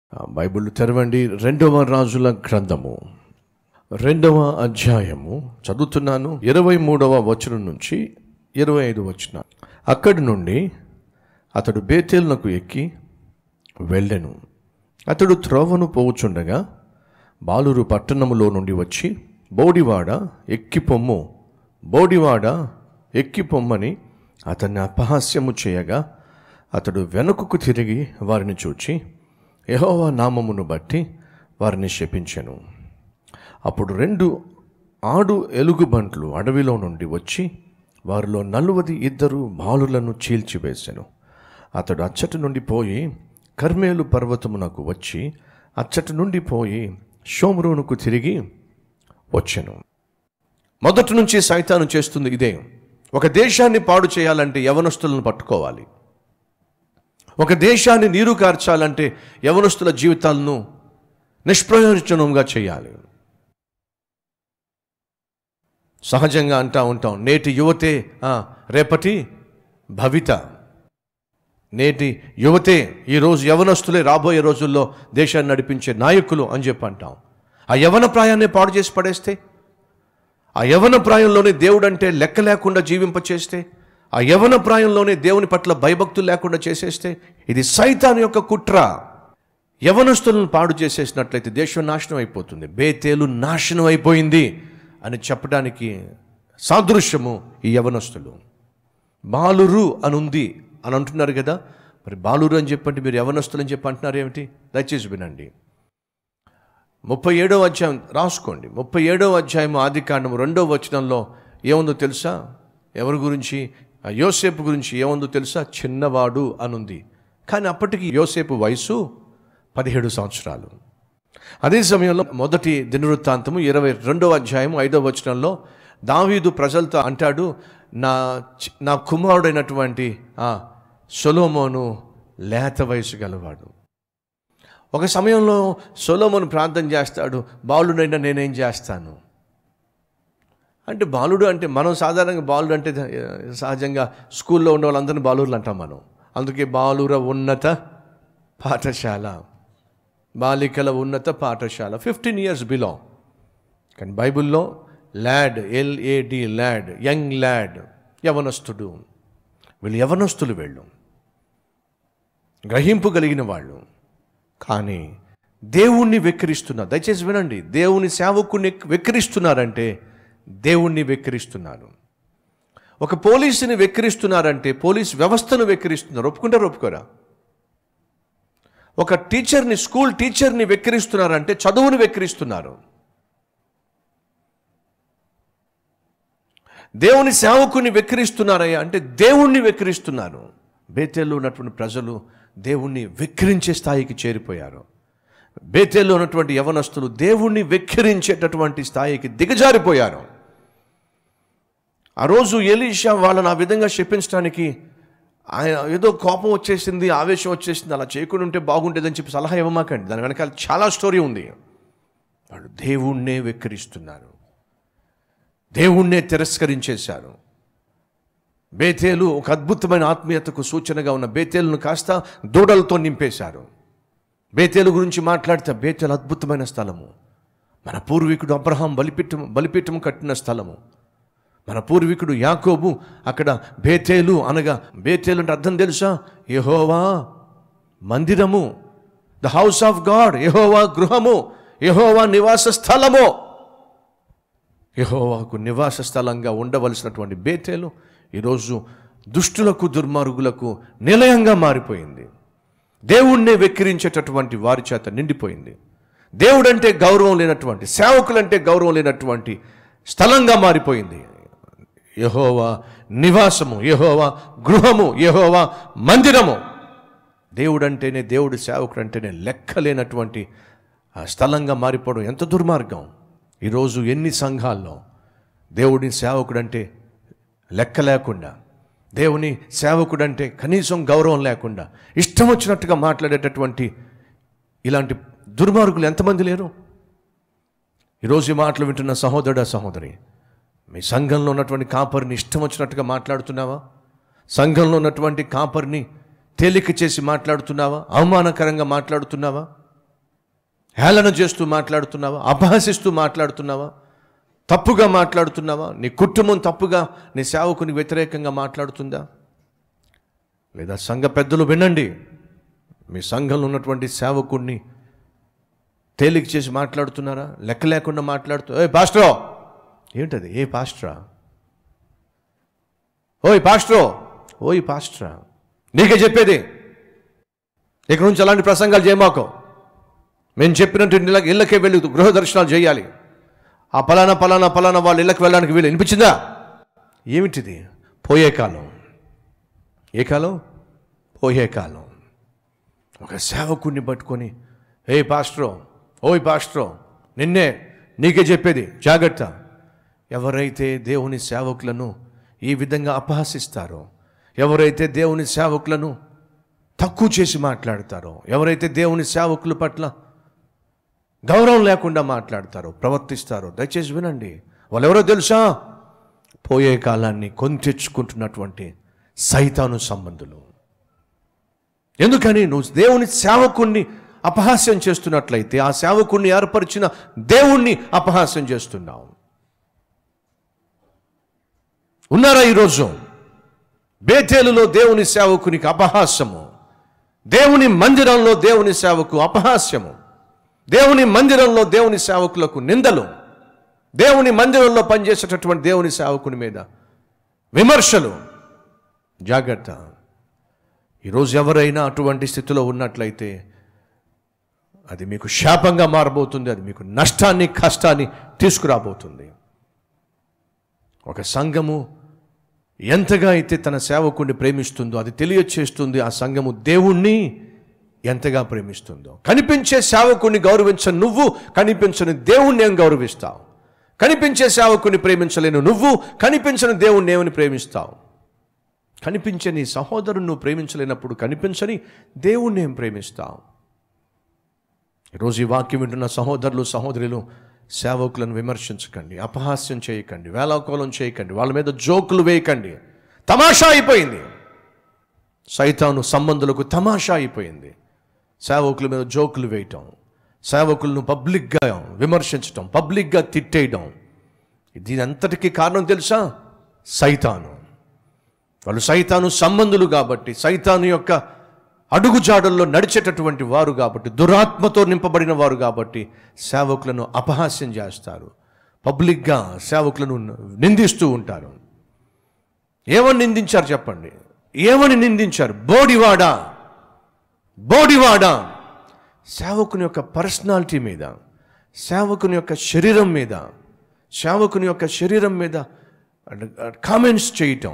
ఆ బైబిల్ తెరవండి రెండవ రాజుల గ్రంథము రెండవ అధ్యాయము చదువుతున్నాను ఇరవై మూడవ వచనం నుంచి ఇరవై ఐదు వచన అక్కడి నుండి అతడు బేతేలునకు ఎక్కి వెళ్ళెను అతడు త్రోవను పోవుచుండగా బాలురు పట్టణములో నుండి వచ్చి బోడివాడ ఎక్కి పొమ్ము బోడివాడ ఎక్కి పొమ్మని అతన్ని అపహాస్యము చేయగా అతడు వెనుకకు తిరిగి వారిని చూచి యెహోవా నామమును బట్టి వారిని శపించెను అప్పుడు రెండు ఆడు ఎలుగుబంట్లు అడవిలో నుండి వచ్చి వారిలో నలువది ఇద్దరు బాలులను చీల్చివేశాను అతడు అచ్చటి నుండి పోయి కర్మేలు పర్వతమునకు వచ్చి అచ్చటి నుండి పోయి షోమ్రోనుకు తిరిగి వచ్చెను మొదటి నుంచి సైతాను చేస్తుంది ఇదే ఒక దేశాన్ని పాడు చేయాలంటే యవనస్తులను పట్టుకోవాలి ఒక దేశాన్ని నీరు కార్చాలంటే యవనస్తుల జీవితాలను నిష్ప్రయోజనంగా చేయాలి సహజంగా అంటా ఉంటాం నేటి యువతే ఆ, రేపటి భవిత నేటి యువతే ఈరోజు యవనస్తులే రాబోయే రోజుల్లో దేశాన్ని నడిపించే నాయకులు అని చెప్పి అంటాం ఆ యవన ప్రాయాన్ని పాడు చేసి పడేస్తే ఆ యవన ప్రాయంలోనే దేవుడు అంటే లెక్క లేకుండా జీవింపచేస్తే ఆ యవన ప్రాయంలోనే దేవుని పట్ల భయభక్తులు లేకుండా చేసేస్తే ఇది సైతాన్ యొక్క కుట్ర యవనస్తులను పాడు చేసేసినట్లయితే దేశం నాశనం అయిపోతుంది బేతేలు నాశనం అయిపోయింది అని చెప్పడానికి సాదృశ్యము ఈ యవనస్తులు బాలురు అని ఉంది అని అంటున్నారు కదా మరి బాలురు అని చెప్పండి మీరు యవనస్తులు అని చెప్పి అంటున్నారు ఏమిటి దయచేసి వినండి ముప్పై ఏడవ అధ్యాయం రాసుకోండి ముప్పై ఏడవ అధ్యాయం ఆది కాండం రెండవ వచనంలో ఏముందో తెలుసా ఎవరి గురించి ఆ యోసేపు గురించి ఏముందో తెలుసా చిన్నవాడు అనుంది కానీ అప్పటికి యోసేపు వయసు పదిహేడు సంవత్సరాలు అదే సమయంలో మొదటి దినవృత్తాంతము ఇరవై రెండవ అధ్యాయం ఐదవ వచనంలో దావీదు ప్రజలతో అంటాడు నా చి- నా కుమారుడైనటువంటి ఆ సొలోమోను లేత వయసు గలవాడు ఒక సమయంలో సొలోమోను ప్రార్థన చేస్తాడు బాలుడైనా నేనేం చేస్తాను అంటే బాలుడు అంటే మనం సాధారణంగా బాలుడు అంటే ఆ, సహజంగా స్కూల్లో ఉన్న వాళ్ళందరినీ బాలురులు అంటాం మనం అందుకే బాలుర ఉన్నత పాఠశాల బాలికల ఉన్నత పాఠశాల ఫిఫ్టీన్ ఇయర్స్ బిలో కానీ బైబిల్లో lad L A D lad young lad యవనస్తుడు వీళ్ళు యవనస్తులు వీళ్ళు గ్రహింపు కలిగిన వాళ్ళు కానీ దేవుణ్ణి వెక్కిరిస్తున్నారు దయచేసి వినండి దేవుని సేవకుని వెక్కిరిస్తున్నారంటే దేవుణ్ణి వెక్కిరిస్తున్నారు ఒక పోలీసుని వెక్కిరిస్తున్నారంటే పోలీస్ వ్యవస్థను వెక్కిరిస్తున్నారు ఒప్పుకుంటారు ఒప్పుకోరా ఒక టీచర్ని స్కూల్ టీచర్ని వెక్కిరిస్తున్నారంటే చదువుని వెక్కిరిస్తున్నారు దేవుని సేవకుని వెక్కిరిస్తున్నారయ్యా అంటే దేవుణ్ణి వెక్కిరిస్తున్నారు బేతేల్లో ఉన్నటువంటి ప్రజలు దేవుణ్ణి వెక్కిరించే స్థాయికి చేరిపోయారు బేతేల్లో ఉన్నటువంటి యవనస్తులు దేవుణ్ణి వెక్కిరించేటటువంటి స్థాయికి దిగజారిపోయారు ఆ రోజు ఎలీషా వాళ్ళని ఆ విధంగా శపించడానికి ఆయన ఏదో కోపం వచ్చేసింది ఆవేశం వచ్చేసింది అలా చేయకుండా ఉంటే బాగుండేదని చెప్పి సలహా ఇవ్వమాకండి దాని వెనకాల చాలా స్టోరీ ఉంది వాళ్ళు దేవుణ్ణే వెక్కిరిస్తున్నారు దేవుణ్ణే తిరస్కరించేశారు బేతేలు ఒక అద్భుతమైన ఆత్మీయతకు సూచనగా ఉన్న బేతేలును కాస్త దూడలతో నింపేశారు బేతేలు గురించి మాట్లాడితే బేతేలు అద్భుతమైన స్థలము మన పూర్వీకుడు అబ్రహాం బలిపీఠం బలిపీఠం కట్టిన స్థలము మన పూర్వీకుడు యాకోబు అక్కడ బేతేలు అనగా బేతేలు అంటే అర్థం తెలుసా యెహోవా మందిరము the house of God Jehovah గృహము యెహోవా నివాస స్థలము యెహోవాకు నివాస స్థలంగా ఉండవలసినటువంటి బేతేలు ఈరోజు దుష్టులకు దుర్మార్గులకు నిలయంగా మారిపోయింది దేవుణ్ణే వెక్కిరించేటటువంటి వారి చేత నిండిపోయింది దేవుడంటే గౌరవం లేనటువంటి సేవకులంటే గౌరవం లేనటువంటి స్థలంగా మారిపోయింది యహోవా నివాసము యహోవా గృహము యహోవా మందిరము దేవుడంటేనే దేవుడి సేవకుడు అంటేనే లెక్కలేనటువంటి ఆ స్థలంగా మారిపోవడం ఎంత దుర్మార్గం ఈరోజు ఎన్ని సంఘాల్లో దేవుడి సేవకుడంటే లెక్క లేకుండా దేవుని సేవకుడంటే కనీసం గౌరవం లేకుండా ఇష్టం వచ్చినట్టుగా మాట్లాడేటటువంటి ఇలాంటి దుర్మార్గులు ఎంతమంది లేరు ఈరోజు ఈ మాటలు వింటున్న సహోదరుడా సహోదరి మీ సంఘంలో ఉన్నటువంటి కాపరిని ఇష్టం వచ్చినట్టుగా మాట్లాడుతున్నావా సంఘంలో ఉన్నటువంటి కాపరిని తేలిక చేసి మాట్లాడుతున్నావా అవమానకరంగా మాట్లాడుతున్నావా హేళన చేస్తూ మాట్లాడుతున్నావా అపహసిస్తూ మాట్లాడుతున్నావా తప్పుగా మాట్లాడుతున్నావా నీ కుటుంబం తప్పుగా నీ సేవకుని వ్యతిరేకంగా మాట్లాడుతుందా లేదా సంఘ పెద్దలు వినండి మీ సంఘంలో ఉన్నటువంటి సేవకుడిని తేలిక చేసి మాట్లాడుతున్నారా లెక్క లేకుండా మాట్లాడుతూ ఏ పాస్టరో ఏంటది ఏ పాస్టరా ఓయ్ పాస్టరో ఓయ్ పాస్టరా నీకే చెప్పేది ఇక నుంచి అలాంటి ప్రసంగాలు చేయమాకో మేము చెప్పినట్టు ఇళ్ళ ఇళ్ళకే వెళ్ళి గృహ దర్శనాలు చేయాలి ఆ పలానా పలానా పలానా వాళ్ళ ఇళ్ళకి వెళ్ళడానికి వీలు వినిపించిందా ఏమిటిది పోయే కాలం ఏ కాలం పోయే కాలం ఒక సేవకుడిని పట్టుకొని ఏ పాస్టరో ఓయ్ పాస్టరో నిన్నే నీకే చెప్పేది జాగ్రత్త ఎవరైతే దేవుని సేవకులను ఈ విధంగా అపహసిస్తారో ఎవరైతే దేవుని సేవకులను తక్కువ చేసి మాట్లాడతారో ఎవరైతే దేవుని సేవకుల పట్ల గౌరవం లేకుండా మాట్లాడతారో ప్రవర్తిస్తారో దయచేసి వినండి వాళ్ళు ఎవరో తెలుసా పోయే కాలాన్ని కొని తెచ్చుకుంటున్నటువంటి సైతాను సంబంధులు ఎందుకని నువ్వు దేవుని సేవకుణ్ణి అపహాస్యం చేస్తున్నట్లయితే ఆ సేవకుణ్ణి ఏర్పరిచిన దేవుణ్ణి అపహాస్యం చేస్తున్నావు ఉన్నారా ఈరోజు బేతేలులో దేవుని సేవకునికి అపహాస్యము దేవుని మందిరంలో దేవుని సేవకు అపహాస్యము దేవుని మందిరంలో దేవుని సేవకులకు నిందలు దేవుని మందిరంలో పనిచేసేటటువంటి దేవుని సేవకుని మీద విమర్శలు జాగ్రత్త ఈరోజు ఎవరైనా అటువంటి స్థితిలో ఉన్నట్లయితే అది మీకు శాపంగా మారబోతుంది అది మీకు నష్టాన్ని కష్టాన్ని తీసుకురాబోతుంది ఒక సంఘము ఎంతగా అయితే తన సేవకుడిని ప్రేమిస్తుందో అది తెలియచేస్తుంది ఆ సంఘము దేవుణ్ణి ఎంతగా ప్రేమిస్తుందో కనిపించే సేవకుడిని గౌరవించని నువ్వు కనిపించని దేవుణ్ణి ఏం గౌరవిస్తావు కనిపించే సేవకుని ప్రేమించలేను నువ్వు కనిపించని దేవుణ్ణి ఏమని ప్రేమిస్తావు కనిపించని సహోదరుని నువ్వు ప్రేమించలేనప్పుడు కనిపించని దేవుణ్ణి ఏం ప్రేమిస్తావు ఈరోజు ఈ వాక్యం వింటున్న సహోదరులు సహోదరులు సేవకులను విమర్శించకండి అపహాస్యం చేయకండి వేలాకోలం చేయకండి వాళ్ళ మీద జోకులు వేయకండి తమాషా అయిపోయింది సైతాను సంబంధులకు తమాషా అయిపోయింది సేవకుల మీద జోకులు వేయటం సేవకులను పబ్లిక్గా విమర్శించటం పబ్లిక్గా తిట్టేయడం దీని అంతటికీ కారణం తెలుసా సైతాను వాళ్ళు సైతాను సంబంధులు కాబట్టి సైతాను యొక్క అడుగుజాడల్లో నడిచేటటువంటి వారు కాబట్టి దురాత్మతో నింపబడిన వారు కాబట్టి సేవకులను అపహాస్యం చేస్తారు పబ్లిక్గా సేవకులను నిందిస్తూ ఉంటారు ఏమని నిందించారు చెప్పండి ఏమని నిందించారు బోడివాడా బోడివాడా సేవకుని యొక్క పర్సనాలిటీ మీద సేవకుని యొక్క శరీరం మీద సేవకుని యొక్క శరీరం మీద కామెంట్స్ చేయటం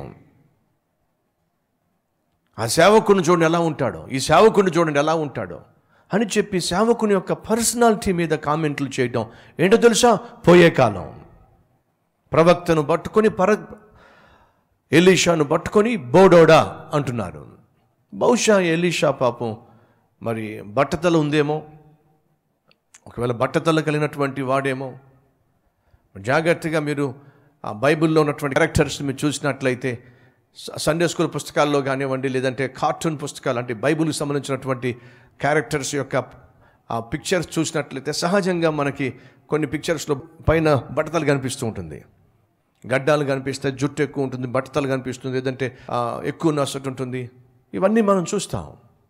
ఆ సేవకుని చూడండి ఎలా ఉంటాడో ఈ సేవకుని చూడండి ఎలా ఉంటాడో అని చెప్పి సేవకుని యొక్క పర్సనాలిటీ మీద కామెంట్లు చేయడం ఏంటో తెలుసా పోయే కాలం ప్రవక్తను పట్టుకొని పర ఎలీషాను పట్టుకొని బోడోడా అంటున్నారు బహుశా ఎలీషా పాపం మరి బట్టతల ఉందేమో ఒకవేళ బట్టతల కలిగినటువంటి వాడేమో జాగ్రత్తగా మీరు ఆ బైబిల్లో ఉన్నటువంటి క్యారెక్టర్స్ మీరు చూసినట్లయితే స- సండే స్కూల్ పుస్తకాల్లో కానివ్వండి లేదంటే కార్టూన్ పుస్తకాలు అంటే బైబిల్కి సంబంధించినటువంటి క్యారెక్టర్స్ యొక్క ఆ పిక్చర్స్ చూసినట్లయితే సహజంగా మనకి కొన్ని పిక్చర్స్లో పైన బట్టతలు కనిపిస్తూ ఉంటుంది గడ్డాలు కనిపిస్తాయి జుట్టు ఎక్కువ ఉంటుంది బట్టతలు కనిపిస్తుంది లేదంటే ఆ, ఎక్కువ నసట్ ఉంటుంది ఇవన్నీ మనం చూస్తాం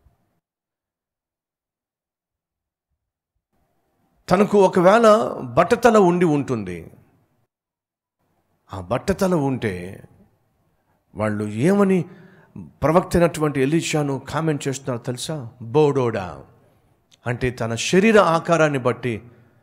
తనకు ఒకవేళ బట్టతల ఉండి ఉంటుంది ఆ బట్టతల ఉంటే వాళ్ళు ఏమని ప్రవక్త అయినటువంటి ఎలీషాను కామెంట్ చేస్తున్నారు తెలుసా బోడోడా అంటే తన శరీర ఆకారాన్ని బట్టి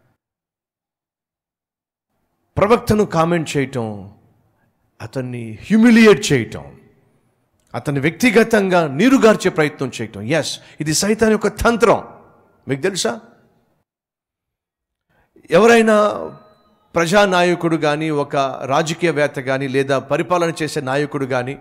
ప్రవక్తను కామెంట్ చేయటం అతన్ని హ్యూమిలియేట్ చేయటం అతన్ని వ్యక్తిగతంగా నీరుగార్చే ప్రయత్నం చేయటం ఎస్ ఇది సైతాన్ యొక్క తంత్రం మీకు తెలుసా ఎవరైనా ప్రజానాయకుడు కానీ ఒక రాజకీయవేత్త కానీ లేదా పరిపాలన చేసే నాయకుడు కానీ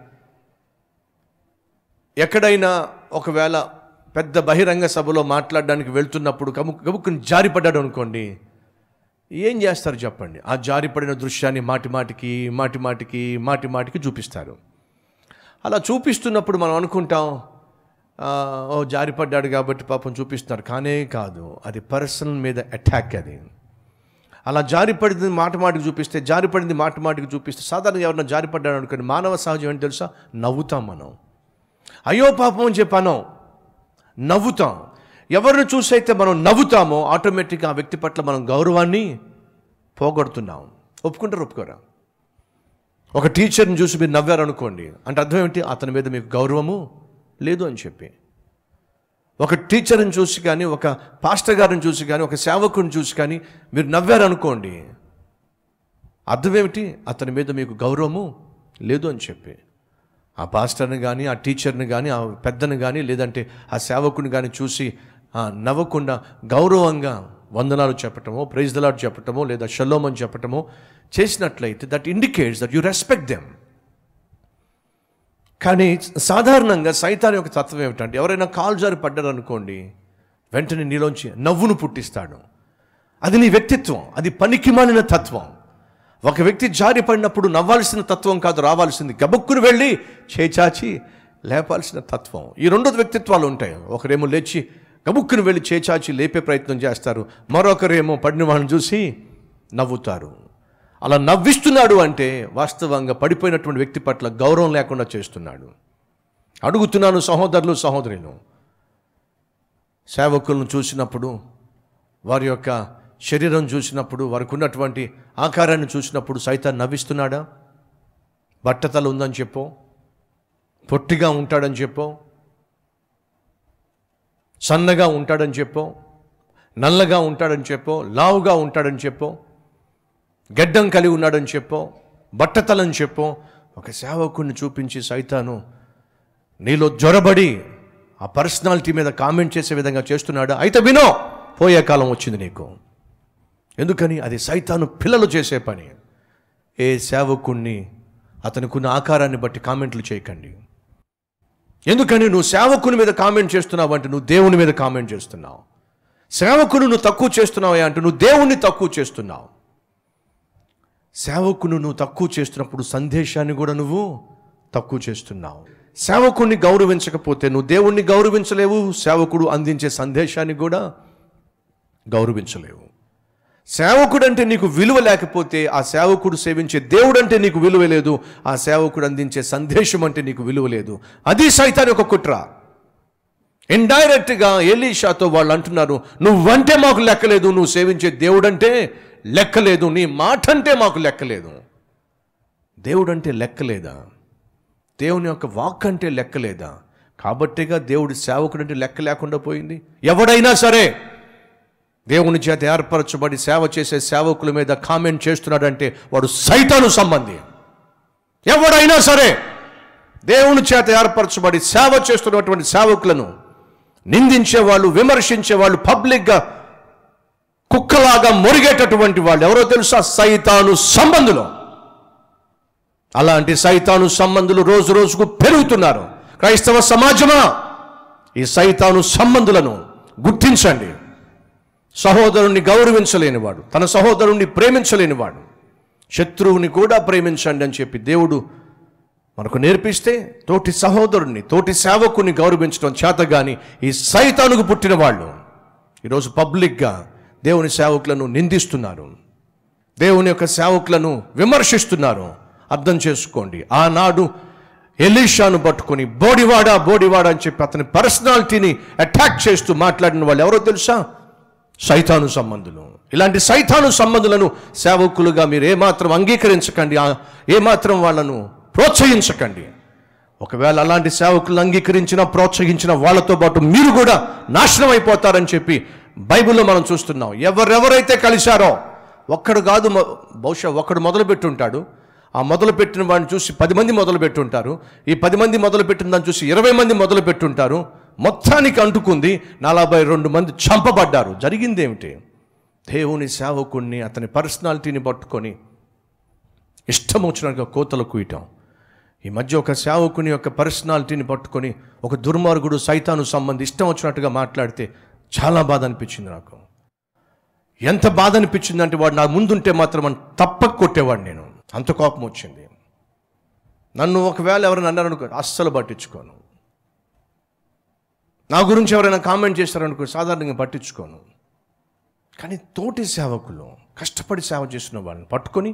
ఎక్కడైనా ఒకవేళ పెద్ద బహిరంగ సభలో మాట్లాడడానికి వెళ్తున్నప్పుడు కము కముక్కుని జారిపడ్డాడు అనుకోండి ఏం చేస్తారు చెప్పండి ఆ జారిపడిన దృశ్యాన్ని మాటి మాటికి మాటి మాటికి మాటి మాటికి చూపిస్తారు అలా చూపిస్తున్నప్పుడు మనం అనుకుంటాం ఆ, ఓ జారిపడ్డాడు కాబట్టి పాపం చూపిస్తున్నారు కానే కాదు అది పర్సన్ మీద అటాక్ అది అలా జారిపడింది మాట మాటికి చూపిస్తే జారిపడింది మాట మాటికి చూపిస్తే సాధారణంగా ఎవరైనా జారిపడ్డాడు అనుకోండి మానవ సహజం ఏంటి తెలుసా నవ్వుతాం మనం అయ్యో పాపం అని చెప్పాను నవ్వుతాం ఎవరిని చూసైతే మనం నవ్వుతామో ఆటోమేటిక్గా ఆ వ్యక్తి పట్ల మనం గౌరవాన్ని పోగొడుతున్నాం ఒప్పుకుంటారు ఒప్పుకోరా ఒక టీచర్ని చూసి మీరు నవ్వారనుకోండి అంటే అర్థం ఏంటి అతని మీద మీకు గౌరవము లేదు అని చెప్పి ఒక టీచర్ని చూసి కానీ ఒక పాస్టర్ గారిని చూసి కానీ ఒక సేవకుని చూసి కానీ మీరు నవ్వారనుకోండి అర్థం ఏమిటి అతని మీద మీకు గౌరవము లేదు అని చెప్పి ఆ పాస్టర్ని కానీ ఆ టీచర్ని కానీ ఆ పెద్దని కానీ లేదంటే ఆ సేవకుని కానీ చూసి ఆ, నవ్వకుండా గౌరవంగా వందనాలు చెప్పటమో ప్రైజ్ దలాట్ చెప్పటమో లేదా షలోమ్ అని చెప్పటమో చేసినట్లయితే that indicates that you respect them కానీ సాధారణంగా సైతాన్ యొక్క తత్వం ఏమిటంటే ఎవరైనా కాలు జారి పడ్డారు అనుకోండి వెంటనే నీలోంచి నవ్వును పుట్టిస్తాడు అది నీ వ్యక్తిత్వం అది పనికిమాలిన తత్వం ఒక వ్యక్తి జారి పడినప్పుడు నవ్వాల్సిన తత్వం కాదు రావాల్సింది గబుక్కును వెళ్ళి చేచాచి లేపాల్సిన తత్వం ఈ రెండు వ్యక్తిత్వాలు ఉంటాయి ఒకరేమో లేచి గబుక్కును వెళ్ళి చేచాచి లేపే ప్రయత్నం చేస్తారు మరొకరేమో పడిన వాళ్ళని చూసి నవ్వుతారు అలా నవ్విస్తున్నాడు అంటే వాస్తవంగా పడిపోయినటువంటి వ్యక్తి పట్ల గౌరవం లేకుండా చేస్తున్నాడు అడుగుతున్నాను సహోదరులు సహోదరులు సేవకులను చూసినప్పుడు వారి యొక్క శరీరం చూసినప్పుడు వారికి ఉన్నటువంటి ఆకారాన్ని చూసినప్పుడు సైతం నవ్విస్తున్నాడా బట్టతల ఉందని చెప్పో పొట్టిగా ఉంటాడని చెప్పో సన్నగా ఉంటాడని చెప్పో నల్లగా ఉంటాడని చెప్పో లావుగా ఉంటాడని చెప్పో గడ్డం కలిగి ఉన్నాడని చెప్పో బట్టతలని చెప్పో ఒక సేవకుడిని చూపించి సైతాను నీలో జ్వరబడి ఆ పర్సనాలిటీ మీద కామెంట్ చేసే విధంగా చేస్తున్నాడు అయితే వినో పోయే కాలం వచ్చింది నీకు ఎందుకని అది సైతాను పిల్లలు చేసే పని ఏ సేవకుణ్ణి అతనికున్న ఆకారాన్ని బట్టి కామెంట్లు చేయకండి ఎందుకని నువ్వు సేవకుని మీద కామెంట్ చేస్తున్నావు అంటే నువ్వు దేవుని మీద కామెంట్ చేస్తున్నావు సేవకును నువ్వు తక్కువ చేస్తున్నావు అంటే నువ్వు దేవుణ్ణి తక్కువ చేస్తున్నావు సేవకును నువ్వు తక్కువ చేస్తున్నప్పుడు సందేశాన్ని కూడా నువ్వు తక్కువ చేస్తున్నావు సేవకుణ్ణి గౌరవించకపోతే నువ్వు దేవుణ్ణి గౌరవించలేవు సేవకుడు అందించే సందేశాన్ని కూడా గౌరవించలేవు సేవకుడు అంటే నీకు విలువ లేకపోతే ఆ సేవకుడు సేవించే దేవుడు అంటే నీకు విలువ లేదు ఆ సేవకుడు అందించే సందేశం అంటే నీకు విలువ లేదు అది సైతాన్ ఒక కుట్ర ఇండైరెక్ట్గా ఎలీషాతో వాళ్ళు అంటున్నారు నువ్వంటే మాకు లెక్కలేదు నువ్వు సేవించే దేవుడంటే లెక్కలేదు నీ మాట అంటే మాకు లెక్కలేదు దేవుడంటే లెక్కలేదా దేవుని యొక్క వాక్ అంటే లెక్కలేదా కాబట్టిగా దేవుడి సేవకుడు అంటే లెక్క లేకుండా పోయింది ఎవడైనా సరే దేవుని చేత ఏర్పరచబడి సేవ చేసే సేవకుల మీద కామెంట్ చేస్తున్నాడంటే వాడు సైతాను సంబంధి ఎవడైనా సరే దేవుని చేత ఏర్పరచబడి సేవ చేస్తున్నటువంటి సేవకులను నిందించే వాళ్ళు విమర్శించే వాళ్ళు పబ్లిక్గా కుక్కలాగా మురిగేటటువంటి వాళ్ళు ఎవరో తెలుసా సైతాను సంబంధులు అలాంటి సైతాను సంబంధులు రోజు రోజుకు పెరుగుతున్నారు క్రైస్తవ సమాజమా ఈ సైతాను సంబంధులను గుర్తించండి సహోదరుణ్ణి గౌరవించలేనివాడు తన సహోదరుణ్ణి ప్రేమించలేనివాడు శత్రువుని కూడా ప్రేమించండి అని చెప్పి దేవుడు మనకు నేర్పిస్తే తోటి సహోదరుణ్ణి తోటి సేవకుని గౌరవించడం చేత కానీ ఈ సైతానుకు పుట్టిన వాళ్ళు ఈరోజు పబ్లిక్గా దేవుని సేవకులను నిందిస్తున్నారు దేవుని యొక్క సేవకులను విమర్శిస్తున్నారు అర్థం చేసుకోండి ఆనాడు ఎలీషాను పట్టుకొని బోడివాడా బోడివాడా అని చెప్పి అతని పర్సనాలిటీని అటాక్ చేస్తూ మాట్లాడిన వాళ్ళు ఎవరో తెలుసా సైతాను సంబంధులు ఇలాంటి సైతాను సంబంధులను సేవకులుగా మీరు ఏమాత్రం అంగీకరించకండి ఆ- ఏమాత్రం వాళ్ళను ప్రోత్సహించకండి ఒకవేళ అలాంటి సేవకులను అంగీకరించిన ప్రోత్సహించిన వాళ్ళతో పాటు మీరు కూడా నాశనం అయిపోతారని చెప్పి బైబిల్లో మనం చూస్తున్నాం ఎవరెవరైతే కలిశారో ఒక్కడు కాదు మొ- బహుశా ఒక్కడు మొదలు పెట్టుంటాడు ఆ మొదలు పెట్టిన వాడిని చూసి పది మంది మొదలు పెట్టుంటారు ఈ పది మంది మొదలు పెట్టిన దాన్ని చూసి ఇరవై మంది మొదలు పెట్టుంటారు మొత్తానికి అంటుకుంది నలభై రెండు మంది చంపబడ్డారు జరిగింది ఏమిటి దేవుని సేవకుణ్ణి అతని పర్సనాలిటీని పట్టుకొని ఇష్టం వచ్చినట్టుగా కోతలు కూయటం ఈ మధ్య ఒక సేవకుని యొక్క పర్సనాలిటీని పట్టుకొని ఒక దుర్మార్గుడు సైతాను సంబంధి ఇష్టం వచ్చినట్టుగా మాట్లాడితే చాలా బాధ అనిపించింది నాకు ఎంత బాధ అనిపించింది అంటే వాడు నా ముందుంటే మాత్రం అని తప్పక కొట్టేవాడు నేను అంత కోపం వచ్చింది నన్ను ఒకవేళ ఎవరైనా అన్నారనుకో అస్సలు పట్టించుకోను నా గురించి ఎవరైనా కామెంట్ చేస్తారనుకో సాధారణంగా పట్టించుకోను కానీ తోటి సేవకులు కష్టపడి సేవ చేసిన వాళ్ళని పట్టుకొని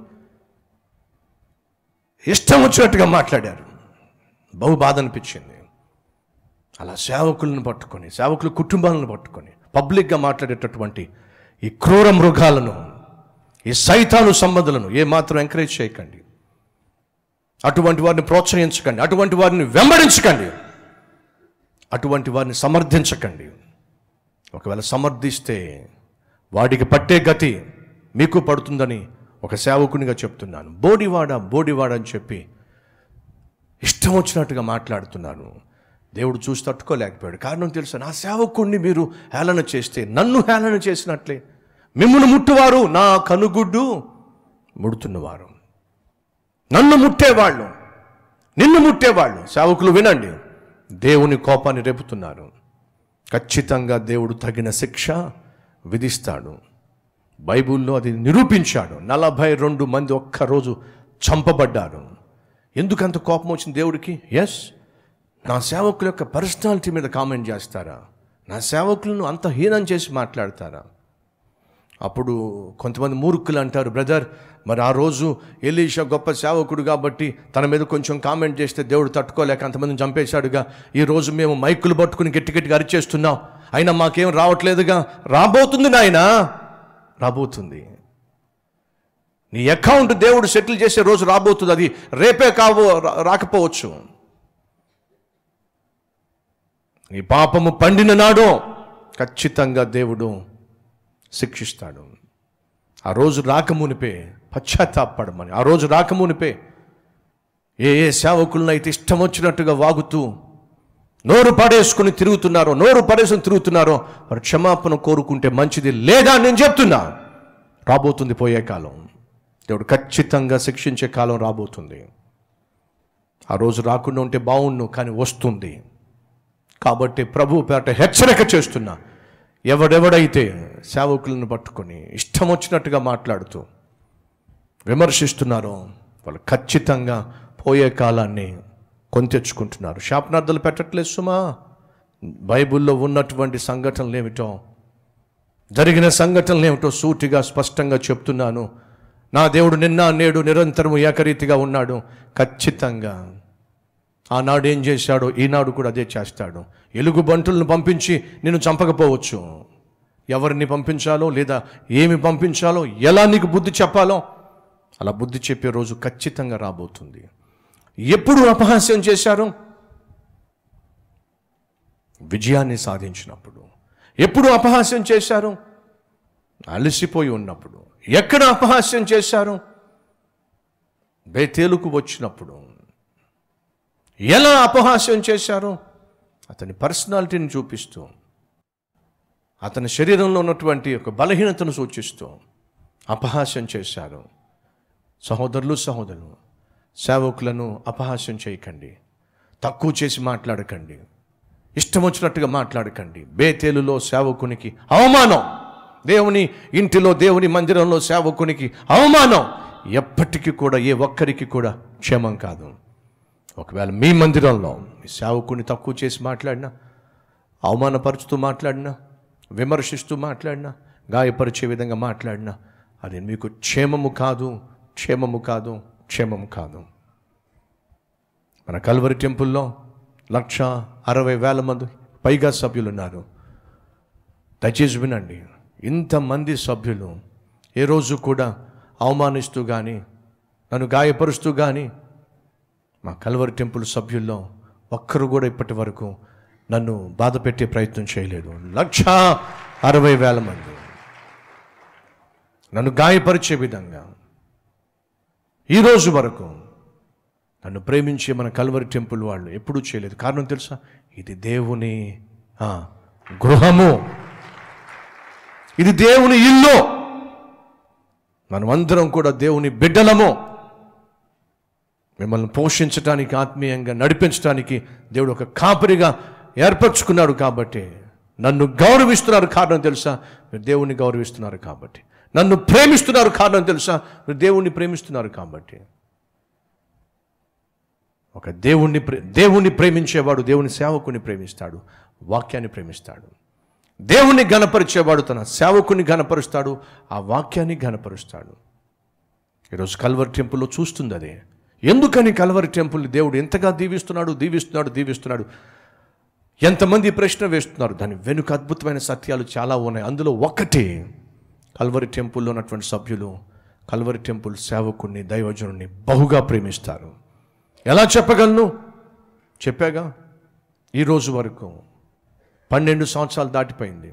ఇష్టం వచ్చినట్టుగా మాట్లాడారు బహు బాధ అనిపించింది అలా సేవకులను పట్టుకొని సేవకుల కుటుంబాలను పట్టుకొని పబ్లిక్గా మాట్లాడేటటువంటి ఈ క్రూర మృగాలను ఈ సైతాను సంబంధులను ఏ మాత్రం ఎంకరేజ్ చేయకండి అటువంటి వారిని ప్రోత్సహించకండి అటువంటి వారిని వెంబడించకండి అటువంటి వారిని సమర్థించకండి ఒకవేళ సమర్థిస్తే వాడికి పట్టే గతి మీకు పడుతుందని ఒక సేవకునిగా చెప్తున్నాను బోడివాడ బోడివాడ అని చెప్పి ఇష్టం వచ్చినట్టుగా మాట్లాడుతున్నాను దేవుడు చూసి తట్టుకోలేకపోయాడు కారణం తెలుసా నా సేవకుణ్ణి మీరు హేళన చేస్తే నన్ను హేళన చేసినట్లే మిమ్మల్ని ముట్టువారు నా కనుగుడ్డు ముడుతున్నవారు నన్ను ముట్టేవాళ్ళు నిన్ను ముట్టేవాళ్ళు సేవకులు వినండి దేవుని కోపాన్ని రేపుతున్నారు ఖచ్చితంగా దేవుడు తగిన శిక్ష విధిస్తాడు బైబిల్లో అది నిరూపించాడు నలభై రెండు మంది ఒక్కరోజు చంపబడ్డారు ఎందుకంత కోపం వచ్చింది దేవుడికి ఎస్ నా సేవకుల యొక్క పర్సనాలిటీ మీద కామెంట్ చేస్తారా నా సేవకులను అంత హీనం చేసి మాట్లాడతారా అప్పుడు కొంతమంది మూర్ఖులు అంటారు బ్రదర్ మరి ఆ రోజు ఎలీషా గొప్ప సేవకుడు కాబట్టి తన మీద కొంచెం కామెంట్ చేస్తే దేవుడు తట్టుకోలేక అంతమందిని చంపేశాడుగా ఈ రోజు మేము మైకులు పట్టుకుని గట్టి గట్టిగా అరిచేస్తున్నాం అయినా మాకేం రావట్లేదుగా రాబోతుంది నాయన రాబోతుంది నీ అకౌంట్ దేవుడు సెటిల్ చేసే రోజు రాబోతుంది అది రేపే కావో రా- రాకపోవచ్చు నీ పాపము పండిన నాడో ఖచ్చితంగా దేవుడు శిక్షిస్తాడు ఆ రోజు రాకమునిపే పశ్చాత్తాపడమని ఆ రోజు రాకమునిపే ఏ ఏ సేవకులనైతే ఇష్టం వచ్చినట్టుగా వాగుతూ నోరు పడేసుకుని తిరుగుతున్నారో నోరు పడేసుకుని తిరుగుతున్నారో వారు క్షమాపణ కోరుకుంటే మంచిది లేదా నేను చెప్తున్నా రాబోతుంది పోయే కాలం దేవుడు ఖచ్చితంగా శిక్షించే కాలం రాబోతుంది ఆ రోజు రాకుండా ఉంటే బాగుండు కానీ వస్తుంది కాబట్టి ప్రభు పేట హెచ్చరిక చేస్తున్నా ఎవడెవడైతే సేవకులను పట్టుకొని ఇష్టం వచ్చినట్టుగా మాట్లాడుతూ విమర్శిస్తున్నారో వాళ్ళు ఖచ్చితంగా పోయే కాలాన్ని కొంతెచ్చుకుంటున్నారు శాపనార్థాలు పెట్టట్లేదు సుమా బైబిల్లో ఉన్నటువంటి సంఘటనలు ఏమిటో జరిగిన సంఘటనలు ఏమిటో సూటిగా స్పష్టంగా చెప్తున్నాను నా దేవుడు నిన్న నేడు నిరంతరము ఏకరీతిగా ఉన్నాడు ఖచ్చితంగా ఆనాడు ఏం చేశాడో ఈనాడు కూడా అదే చేస్తాడు ఎలుగు బంటులను పంపించి నేను చంపకపోవచ్చు ఎవరిని పంపించాలో లేదా ఏమి పంపించాలో ఎలా నీకు బుద్ధి చెప్పాలో అలా బుద్ధి చెప్పే రోజు ఖచ్చితంగా రాబోతుంది ఎప్పుడు అపహాస్యం చేశారు విజయాన్ని సాధించినప్పుడు ఎప్పుడు అపహాస్యం చేశారు అలసిపోయి ఉన్నప్పుడు ఎక్కడ అపహాస్యం చేశారు బేతేలుకు వచ్చినప్పుడు ఎలా అపహాస్యం చేశారు అతని పర్సనాలిటీని చూపిస్తూ అతని శరీరంలో ఉన్నటువంటి ఒక బలహీనతను సూచిస్తూ అపహాస్యం చేశారు సహోదరులు సహోదరులు సేవకులను అపహాస్యం చేయకండి తక్కువ చేసి మాట్లాడకండి ఇష్టం వచ్చినట్టుగా మాట్లాడకండి బేతేలులో సేవకునికి అవమానం దేవుని ఇంటిలో దేవుని మందిరంలో సేవకునికి అవమానం ఎప్పటికీ కూడా ఏ ఒక్కరికి కూడా క్షేమం కాదు ఒకవేళ మీ మందిరంలో మీ సేవకుని తక్కువ చేసి మాట్లాడినా అవమానపరుచుతూ మాట్లాడినా విమర్శిస్తూ మాట్లాడినా గాయపరిచే విధంగా మాట్లాడినా అది మీకు క్షేమము కాదు క్షేమము కాదు క్షేమము కాదు మన కల్వరి టెంపుల్లో లక్ష అరవై వేల మంది పైగా సభ్యులు ఉన్నారు దయచేసి వినండి ఇంతమంది సభ్యులు ఏ రోజు కూడా అవమానిస్తూ కానీ నన్ను గాయపరుస్తూ కానీ మా కల్వరి టెంపుల్ సభ్యుల్లో ఒక్కరు కూడా ఇప్పటి వరకు నన్ను బాధ పెట్టే ప్రయత్నం చేయలేదు లక్ష అరవై వేల మంది నన్ను గాయపరిచే విధంగా ఈ రోజు వరకు నన్ను ప్రేమించే మన కల్వరి టెంపుల్ వాళ్ళు ఎప్పుడూ చేయలేదు కారణం తెలుసా ఇది దేవుని ఆ, గృహము ఇది దేవుని ఇల్లు మనమందరం కూడా దేవుని బిడ్డలము మిమ్మల్ని పోషించడానికి ఆత్మీయంగా నడిపించడానికి దేవుడు ఒక కాపరిగా ఏర్పరచుకున్నాడు కాబట్టి నన్ను గౌరవిస్తున్నారు కారణం తెలుసా మీరు దేవుణ్ణి గౌరవిస్తున్నారు కాబట్టి నన్ను ప్రేమిస్తున్నారు కారణం తెలుసా మీరు దేవుణ్ణి ప్రేమిస్తున్నారు కాబట్టి ఒక దేవుణ్ణి ప్రే దేవుణ్ణి ప్రేమించేవాడు దేవుని సేవకుని ప్రేమిస్తాడు వాక్యాన్ని ప్రేమిస్తాడు దేవుణ్ణి ఘనపరిచేవాడు తన సేవకుని ఘనపరుస్తాడు ఆ వాక్యాన్ని ఘనపరుస్తాడు ఈరోజు కల్వరి టెంపుల్లో చూస్తుంది అదే ఎందుకని కల్వరి టెంపుల్ని దేవుడు ఎంతగా దీవిస్తున్నాడు దీవిస్తున్నాడు దీవిస్తున్నాడు ఎంతమంది ఈ ప్రశ్న వేస్తున్నారు దాని వెనుక అద్భుతమైన సత్యాలు చాలా ఉన్నాయి అందులో ఒకటి కల్వరి టెంపుల్లో ఉన్నటువంటి సభ్యులు కల్వరి టెంపుల్ సేవకుడిని దైవజనుడిని బహుగా ప్రేమిస్తారు ఎలా చెప్పగలను చెప్పాగా ఈరోజు వరకు పన్నెండు సంవత్సరాలు దాటిపోయింది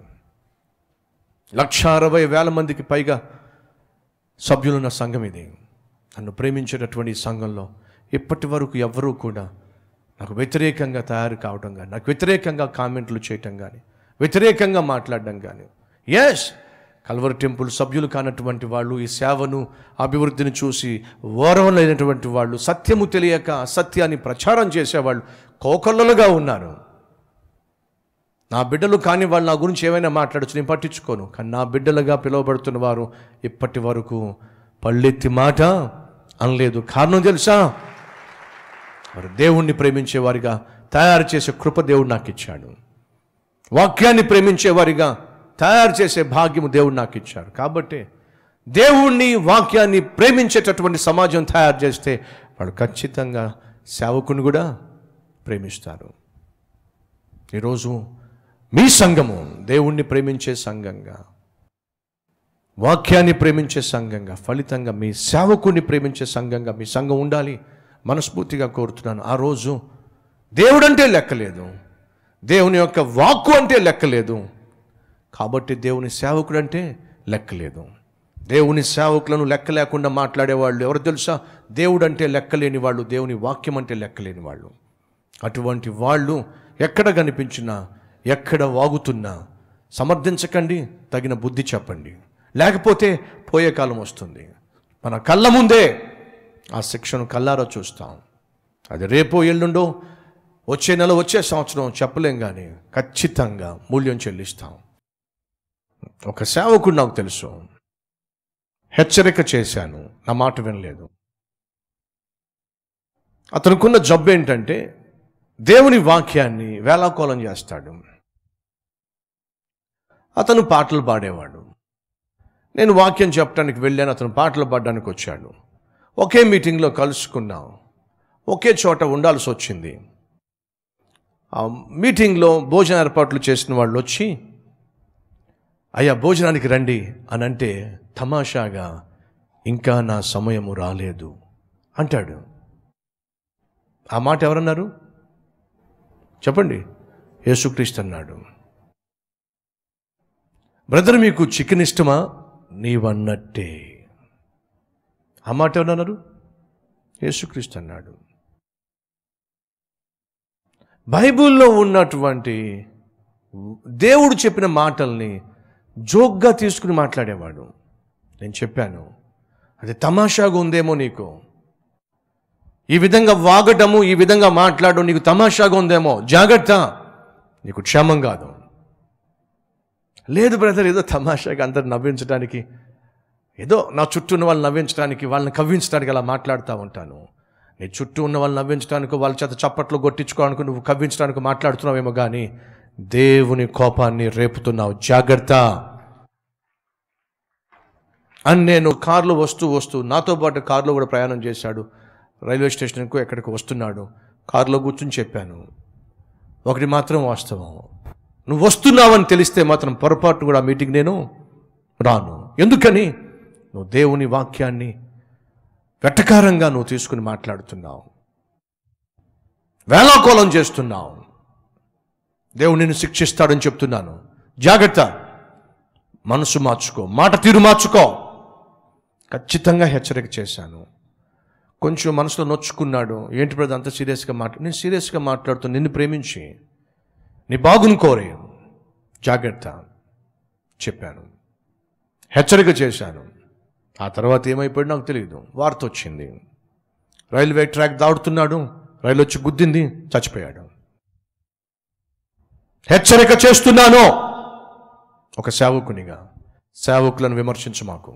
లక్ష అరవై వేల మందికి పైగా సభ్యులున్న సంఘం ఇది నన్ను ప్రేమించేటటువంటి ఈ సంఘంలో ఇప్పటి వరకు ఎవ్వరూ కూడా నాకు వ్యతిరేకంగా తయారు కావడం కానీ నాకు వ్యతిరేకంగా కామెంట్లు చేయటం కానీ వ్యతిరేకంగా మాట్లాడడం కానీ ఎస్ కల్వరి టెంపుల్ సభ్యులు కానటువంటి వాళ్ళు ఈ సేవను అభివృద్ధిని చూసి ఓరవలేనటువంటి వాళ్ళు సత్యము తెలియక అసత్యాన్ని ప్రచారం చేసేవాళ్ళు కోకొల్లలుగా ఉన్నారు నా బిడ్డలు కాని వాళ్ళు నా గురించి ఏమైనా మాట్లాడచ్చు నేను పట్టించుకోను కానీ నా బిడ్డలుగా పిలువబడుతున్న వారు ఇప్పటి వరకు పళ్ళెత్తి మాట అనలేదు కారణం తెలుసా వారు దేవుణ్ణి ప్రేమించేవారిగా తయారు చేసే కృప దేవుడు నాకు ఇచ్చాడు వాక్యాన్ని ప్రేమించేవారిగా తయారు చేసే భాగ్యము దేవుడు నాకు ఇచ్చాడు కాబట్టి దేవుణ్ణి వాక్యాన్ని ప్రేమించేటటువంటి సమాజం తయారు చేస్తే వాడు ఖచ్చితంగా సేవకుని కూడా ప్రేమిస్తారు ఈరోజు మీ సంఘము దేవుణ్ణి ప్రేమించే సంఘంగా వాక్యాన్ని ప్రేమించే సంఘంగా ఫలితంగా మీ సేవకుని ప్రేమించే సంఘంగా మీ సంఘం ఉండాలి మనస్ఫూర్తిగా కోరుతున్నాను ఆ రోజు దేవుడంటే లెక్కలేదు దేవుని యొక్క వాక్కు అంటే లెక్కలేదు కాబట్టి దేవుని సేవకుడు అంటే లెక్కలేదు దేవుని సేవకులను లెక్క లేకుండా మాట్లాడేవాళ్ళు ఎవరు తెలుసా దేవుడు అంటే లెక్కలేని వాళ్ళు దేవుని వాక్యం అంటే లెక్కలేని వాళ్ళు అటువంటి వాళ్ళు ఎక్కడ కనిపించినా ఎక్కడ వాగుతున్నా సమర్థించకండి తగిన బుద్ధి చెప్పండి లేకపోతే పోయే కాలం వస్తుంది మన కళ్ళ ముందే ఆ శిక్షను కల్లారా చూస్తాం అది రేపో ఎల్లుండో వచ్చే నెల వచ్చే సంవత్సరం చెప్పలేం కానీ ఖచ్చితంగా మూల్యం చెల్లిస్తాం ఒక సేవకుడు నాకు తెలుసు హెచ్చరిక చేశాను నా మాట వినలేదు అతనుకున్న జబ్బు ఏంటంటే దేవుని వాక్యాన్ని వేలాకోలం చేస్తాడు అతను పాటలు పాడేవాడు నేను వాక్యం చెప్పడానికి వెళ్ళాను అతను పాటలు పాడడానికి వచ్చాడు ఒకే మీటింగ్లో కలుసుకున్నాం ఒకే చోట ఉండాల్సి వచ్చింది ఆ మీటింగ్లో భోజన ఏర్పాట్లు చేసిన వాళ్ళు వచ్చి అయ్యా భోజనానికి రండి అని అంటే తమాషాగా ఇంకా నా సమయము రాలేదు అంటాడు ఆ మాట ఎవరన్నారు చెప్పండి యేసుక్రీస్తు అన్నాడు బ్రదర్ మీకు చికెన్ ఇష్టమా నీవన్నట్టే ఆ మాట ఎవరన్నారు యేసుక్రీస్తు అన్నాడు బైబిల్లో ఉన్నటువంటి దేవుడు చెప్పిన మాటల్ని జోక్గా తీసుకుని మాట్లాడేవాడు నేను చెప్పాను అది తమాషాగా ఉందేమో నీకు ఈ విధంగా వాగటము ఈ విధంగా మాట్లాడడం నీకు తమాషాగా ఉందేమో జాగ్రత్త నీకు క్షేమం కాదు లేదు బ్రదర్ ఏదో తమాషాగా అందరు నవ్వించడానికి ఏదో నా చుట్టూ ఉన్న వాళ్ళని నవ్వించడానికి వాళ్ళని కవ్వించడానికి అలా మాట్లాడుతూ ఉంటాను నీ చుట్టూ ఉన్న వాళ్ళని నవ్వించడానికి వాళ్ళ చేత చప్పట్లు కొట్టించుకోవడానికి నువ్వు కవ్వించడానికి మాట్లాడుతున్నావేమో కానీ దేవుని కోపాన్ని రేపుతున్నావు జాగ్రత్త అని నేను కారులో వస్తూ వస్తూ నాతో పాటు కారులో కూడా ప్రయాణం చేశాడు రైల్వే స్టేషన్కు ఎక్కడికి వస్తున్నాడు కారులో కూర్చుని చెప్పాను ఒకటి మాత్రం వాస్తవం నువ్వు వస్తున్నావని తెలిస్తే మాత్రం పొరపాటు కూడా ఆ మీటింగ్ నేను రాను ఎందుకని నువ్వు దేవుని వాక్యాన్ని వెటకారంగా నువ్వు తీసుకుని మాట్లాడుతున్నావు వేలాకోలం చేస్తున్నావు దేవుడు నిన్ను శిక్షిస్తాడని చెప్తున్నాను జాగ్రత్త మనసు మార్చుకో మాట తీరు మార్చుకో ఖచ్చితంగా హెచ్చరిక చేశాను కొంచెం మనసులో నొచ్చుకున్నాడు ఏంటి బ్రదర్ అంత సీరియస్గా మాట్లా నేను సీరియస్గా మాట్లాడుతూ నిన్ను ప్రేమించి నీ బాగుని కోరే జాగ్రత్త చెప్పాను హెచ్చరిక చేశాను ఆ తర్వాత ఏమైపోయాడు నాకు తెలియదు వార్త వచ్చింది రైల్వే ట్రాక్ దాడుతున్నాడు రైలు వచ్చి గుద్దింది చచ్చిపోయాడు హెచ్చరిక చేస్తున్నాను ఒక సేవకునిగా సేవకులను విమర్శించు మాకు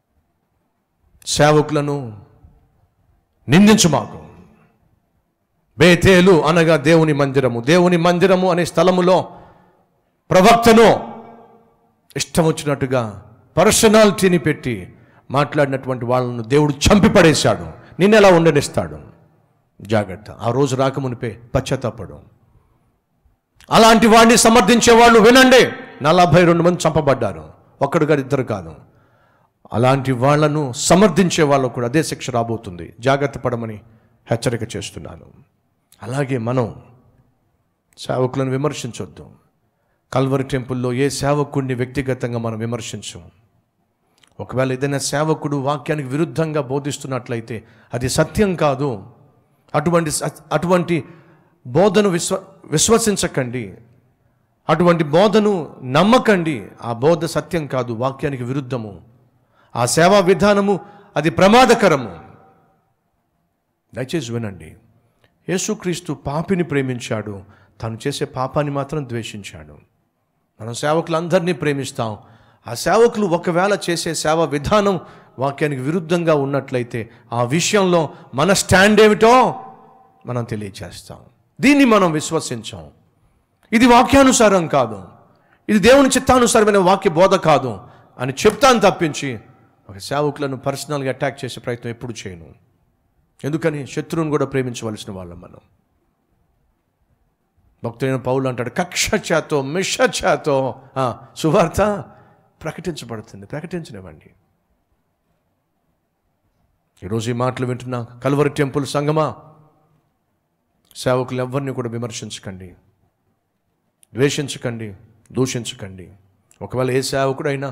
సేవకులను నిందించు మాకు బేతేలు అనగా దేవుని మందిరము దేవుని మందిరము అనే స్థలములో ప్రవక్తను ఇష్టం వచ్చినట్టుగా పర్సనాలిటీని పెట్టి మాట్లాడినటువంటి వాళ్ళను దేవుడు చంపి పడేశాడు నిన్ను ఎలా ఉండనిస్తాడు జాగ్రత్త ఆ రోజు రాకమునిపే పశ్చాత్తాపడు అలాంటి వాడిని సమర్థించే వాళ్ళు వినండి నలభై రెండు మంది చంపబడ్డారు ఒక్కడు కాదు ఇద్దరు కాదు అలాంటి వాళ్ళను సమర్థించే వాళ్ళకు కూడా అదే శిక్ష రాబోతుంది జాగ్రత్త పడమని హెచ్చరిక చేస్తున్నాను అలాగే మనం సేవకులను విమర్శించొద్దు కల్వరి టెంపుల్లో ఏ సేవకుడిని వ్యక్తిగతంగా మనం విమర్శించం ఒకవేళ ఏదైనా సేవకుడు వాక్యానికి విరుద్ధంగా బోధిస్తున్నట్లయితే అది సత్యం కాదు అటువంటి స- అటువంటి బోధను విశ్వ విశ్వసించకండి అటువంటి బోధను నమ్మకండి ఆ బోధ సత్యం కాదు వాక్యానికి విరుద్ధము ఆ సేవా విధానము అది ప్రమాదకరము దయచేసి వినండి యేసుక్రీస్తు పాపిని ప్రేమించాడు తను చేసే పాపాన్ని మాత్రం ద్వేషించాడు మనం సేవకులందరినీ ప్రేమిస్తాం ఆ సేవకులు ఒకవేళ చేసే సేవ విధానం వాక్యానికి విరుద్ధంగా ఉన్నట్లయితే ఆ విషయంలో మన స్టాండ్ ఏమిటో మనం తెలియచేస్తాం దీన్ని మనం విశ్వసించాం ఇది వాక్యానుసారం కాదు ఇది దేవుని చిత్తానుసారమైన వాక్య బోధ కాదు అని చెప్తాను తప్పించి ఒక సేవకులను పర్సనల్గా అటాక్ చేసే ప్రయత్నం ఎప్పుడు చేయను ఎందుకని శత్రువుని కూడా ప్రేమించవలసిన వాళ్ళం మనం భక్తులైన పౌలు అంటాడు కక్ష చేతో మిష చేతో ఆ, సువార్త ప్రకటించబడుతుంది ప్రకటించనివ్వండి ఈరోజు ఈ మాటలు వింటున్నా కల్వరి టెంపుల్ సంగమా సేవకులు ఎవరిని కూడా విమర్శించకండి ద్వేషించకండి దూషించకండి ఒకవేళ ఏ సేవకుడైనా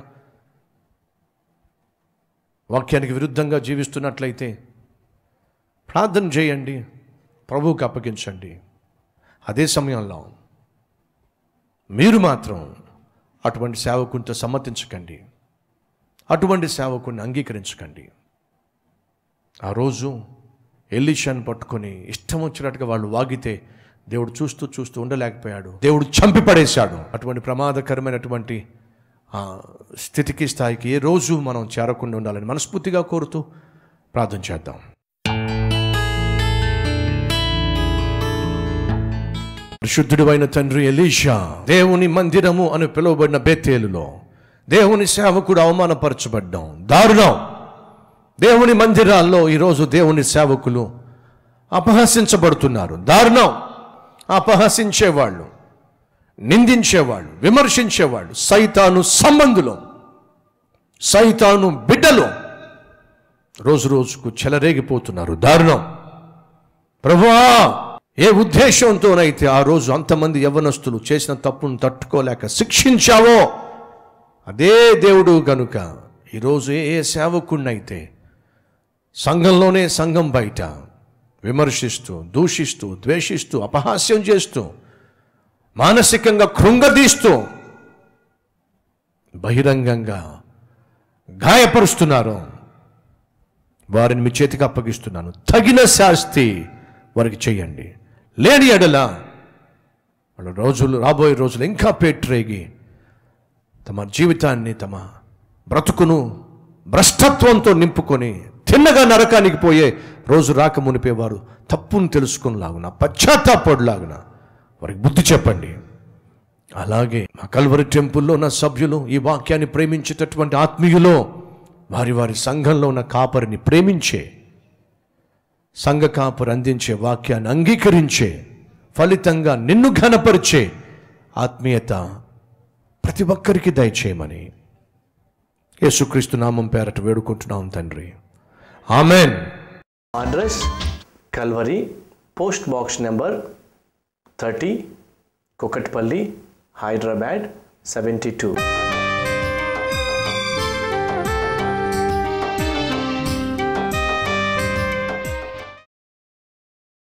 వాక్యానికి విరుద్ధంగా జీవిస్తున్నట్లయితే ప్రార్థన చేయండి ప్రభువుకి అప్పగించండి అదే సమయంలో మీరు మాత్రం అటువంటి సేవకునితో సమ్మతించకండి అటువంటి సేవకుని అంగీకరించకండి ఆ రోజు ఎలీషాను పట్టుకొని ఇష్టం వచ్చినట్టుగా వాళ్ళు వాగితే దేవుడు చూస్తూ చూస్తూ ఉండలేకపోయాడు దేవుడు చంపి పడేశాడు అటువంటి ప్రమాదకరమైనటువంటి ఆ స్థితికి స్థాయికి ఏ రోజు మనం చేరకుండా ఉండాలని మనస్ఫూర్తిగా కోరుతూ ప్రార్థన చేద్దాం పరిశుద్ధుడు అయిన తండ్రి ఎలీషా దేవుని మందిరము అని పిలువబడిన బేతేలులో దేవుని సేవకుడు అవమానపరచబడ్డాం దారుణం దేవుని మందిరాల్లో ఈరోజు దేవుని సేవకులు అపహసించబడుతున్నారు దారుణం అపహసించేవాళ్ళు నిందించేవాళ్ళు విమర్శించేవాళ్ళు సైతాను సంబంధులు సైతాను బిడ్డలు రోజు రోజుకు చెలరేగిపోతున్నారు దారుణం ప్రభువా ఏ ఉద్దేశంతోనైతే ఆ రోజు అంతమంది యవ్వనస్తులు చేసిన తప్పును తట్టుకోలేక శిక్షించావో అదే దేవుడు గనుక ఈరోజు ఏ ఏ సేవకుడినైతే సంఘంలోనే సంఘం బయట విమర్శిస్తూ దూషిస్తూ ద్వేషిస్తూ అపహాస్యం చేస్తూ మానసికంగా కృంగదీస్తూ బహిరంగంగా గాయపరుస్తున్నారో వారిని మీ చేతికి అప్పగిస్తున్నాను తగిన శాస్తి వారికి చేయండి లేని ఎడల వాళ్ళ రోజులు రాబోయే రోజులు ఇంకా పేట్రేగి తమ జీవితాన్ని తమ బ్రతుకును భ్రష్టత్వంతో నింపుకొని తిన్నగా నరకానికి పోయే రోజు రాక మునిపేవారు తప్పును తెలుసుకునిలాగున పశ్చాత్తాపడులాగున వారికి బుద్ధి చెప్పండి అలాగే మా కల్వరి టెంపుల్లో ఉన్న సభ్యులు ఈ వాక్యాన్ని ప్రేమించేటటువంటి ఆత్మీయులో వారి వారి సంఘంలో ఉన్న కాపరిని ప్రేమించే సంఘ కాపరి అందించే వాక్యాన్ని అంగీకరించే ఫలితంగా నిన్ను ఘనపరిచే ఆత్మీయత ప్రతి ఒక్కరికి దయచేయమని యేసుక్రీస్తు నామం పేరట వేడుకుంటున్నాం తండ్రి amen address Calvary post box number thirty Kukatpally Hyderabad seventy two